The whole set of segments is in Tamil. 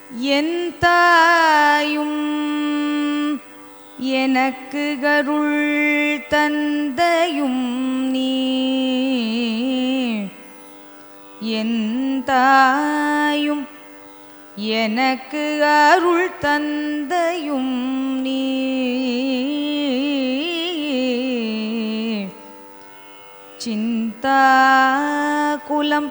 என் தாயும் எனக்கு கருள் தந்தையும் நீ என் தாயும் எனக்கு அருள் தந்தையும் நீ சிந்தாகுலம்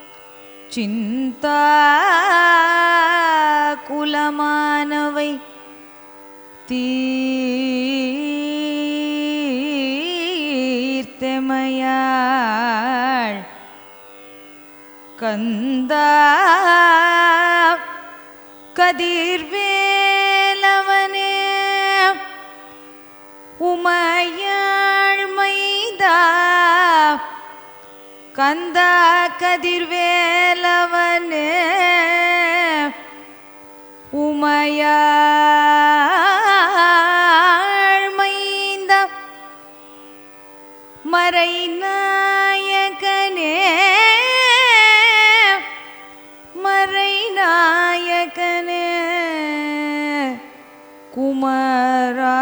சிந்தாகுலமானவை தீர்த்தமையாள் கந்தா கதிர்வேலவனே உமையாள் மைதா கந்தா கதிர்வேலவனே உமையாள் மைந்த மறைநாயகனே மறைநாயகனே குமரா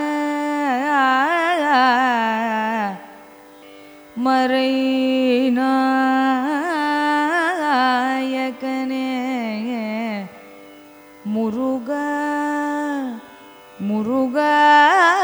மறைநாயகனே முருகா முருகா